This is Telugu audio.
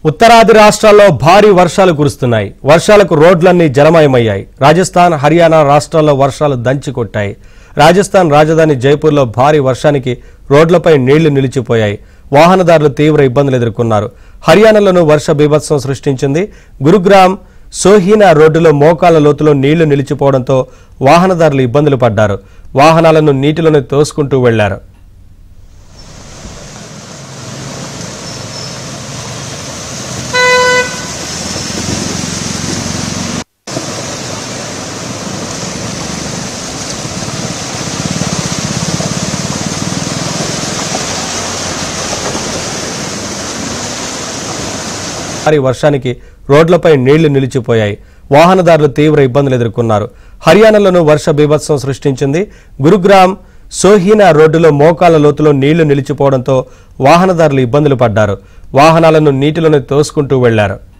ఉత్తరాది రాష్ట్రాల్లో భారీ వర్షాలు కురుస్తున్నాయి వర్షాలకు రోడ్లన్నీ జలమయమయ్యాయి రాజస్థాన్ హర్యానా రాష్ట్రాల్లో వర్షాలు దంచి కొట్టాయి రాజస్థాన్ రాజధాని జైపూర్లో భారీ వర్షానికి రోడ్లపై నీళ్లు నిలిచిపోయాయి వాహనదారులు తీవ్ర ఇబ్బందులు ఎదుర్కొన్నారు హర్యానాలోనూ వర్ష బీభత్సం సృష్టించింది గురుగ్రామ్ సోహీనా రోడ్డులో మోకాళ్ల లోతులో నీళ్లు నిలిచిపోవడంతో వాహనదారులు ఇబ్బందులు పడ్డారు వాహనాలను నీటిలోనే తోసుకుంటూ వెళ్లారు భారీ వర్షానికి రోడ్లపై నీళ్లు నిలిచిపోయాయి వాహనదారులు తీవ్ర ఇబ్బందులు ఎదుర్కొన్నారు హర్యానాలోనూ వర్ష బీభత్సం సృష్టించింది గురుగ్రామ్ సోహీనా రోడ్డులో మోకాళ్ల లోతులో నీళ్లు నిలిచిపోవడంతో వాహనదారులు ఇబ్బందులు పడ్డారు వాహనాలను నీటిలోనే తోసుకుంటూ వెళ్లారు